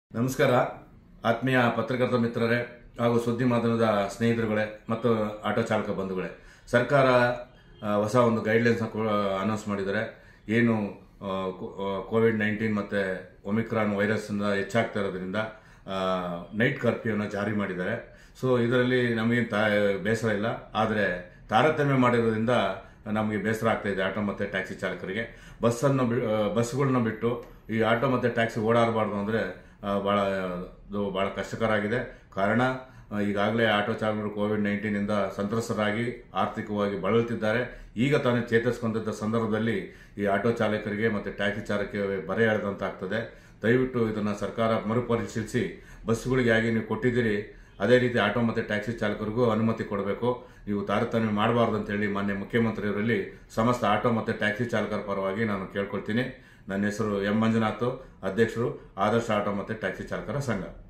ನಮಸ್ಕಾರ ಆತ್ಮೀಯ ಪತ್ರಕರ್ತ ಮಿತ್ರರೇ ಹಾಗೂ ಸುದ್ದಿ ಮಾಧ್ಯಮದ ಸ್ನೇಹಿತರುಗಳೇ ಮತ್ತು ಆಟೋ ಚಾಲಕ ಬಂಧುಗಳೇ ಸರ್ಕಾರ ಆ, ಹೊಸ ಒಂದು ಗೈಡ್ಲೈನ್ಸ್ ಅನೌನ್ಸ್ ಮಾಡಿದ್ದಾರೆ ಏನು ಆ, ಕೋ- ಆ, ಕೋವಿಡ್ ನೈನ್ಟೀನ್ ಮತ್ತು ಒಮಿಕ್ರಾನ್ ವೈರಸ್ನಿಂದ ಹೆಚ್ಚಾಗ್ತಾ ಇರೋದ್ರಿಂದ ನೈಟ್ ಕರ್ಫ್ಯೂನ ಜಾರಿ ಮಾಡಿದ್ದಾರೆ ಸೊ ಇದರಲ್ಲಿ ನಮಗೇನು ತಾ ಬೇಸರ ಇಲ್ಲ ಆದರೆ ತಾರತಮ್ಯ ಮಾಡಿರೋದ್ರಿಂದ ನಮಗೆ ಬೇಸರ ಆಗ್ತಾ ಇದೆ ಆಟೋ ಮತ್ತು ಟ್ಯಾಕ್ಸಿ ಚಾಲಕರಿಗೆ ಬಸ್ಸನ್ನು ಬಿ- ಆ, ಬಸ್ಗಳನ್ನ ಬಿಟ್ಟು ಈ ಆಟೋ ಮತ್ತು ಟ್ಯಾಕ್ಸಿ ಓಡಾಡಬಾರ್ದು ಅಂದರೆ ಭಾಳ ಅದು ಭಾಳ ಕಷ್ಟಕರ ಆಗಿದೆ ಕಾರಣ ಆ, ಈಗಾಗಲೇ ಆಟೋ ಚಾಲಕರು ಕೋವಿಡ್ ನೈನ್ಟೀನಿಂದ ಸಂತ್ರಸ್ತರಾಗಿ ಆರ್ಥಿಕವಾಗಿ ಬಳಲುತ್ತಿದ್ದಾರೆ ಈಗ ತಾನೇ ಚೇತರಿಸಿಕೊಂಡಿದ್ದ ಸಂದರ್ಭದಲ್ಲಿ ಈ ಆಟೋ ಚಾಲಕರಿಗೆ ಮತ್ತು ಟ್ಯಾಕ್ಸಿ ಚಾಲಕರಿಗೆ ಬರೆ ಎಳೆದಂತಾಗ್ತದೆ ದಯವಿಟ್ಟು ಇದನ್ನು ಸರ್ಕಾರ ಮರುಪರಿಶೀಲಿಸಿ ಬಸ್ಸುಗಳಿಗೆ ಹೇಗೆ ನೀವು ಕೊಟ್ಟಿದ್ದೀರಿ ಅದೇ ರೀತಿ ಆಟೋ ಮತ್ತು ಟ್ಯಾಕ್ಸಿ ಚಾಲಕರಿಗೂ ಅನುಮತಿ ಕೊಡಬೇಕು ನೀವು ತಾರತಮ್ಯ ಮಾಡಬಾರ್ದು ಅಂತೇಳಿ ಮಾನ್ಯ ಮುಖ್ಯಮಂತ್ರಿಯವರಲ್ಲಿ ಸಮಸ್ತ ಆಟೋ ಮತ್ತು ಟ್ಯಾಕ್ಸಿ ಚಾಲಕರ ಪರವಾಗಿ ನಾನು ಕೇಳ್ಕೊಳ್ತೀನಿ ನನ್ನ ಹೆಸರು ಎಂ ಮಂಜುನಾಥ್ ಅಧ್ಯಕ್ಷರು ಆದರ್ಶ ಆಟೋ ಮತ್ತು ಟ್ಯಾಕ್ಸಿ ಚಾಲಕರ ಸಂಘ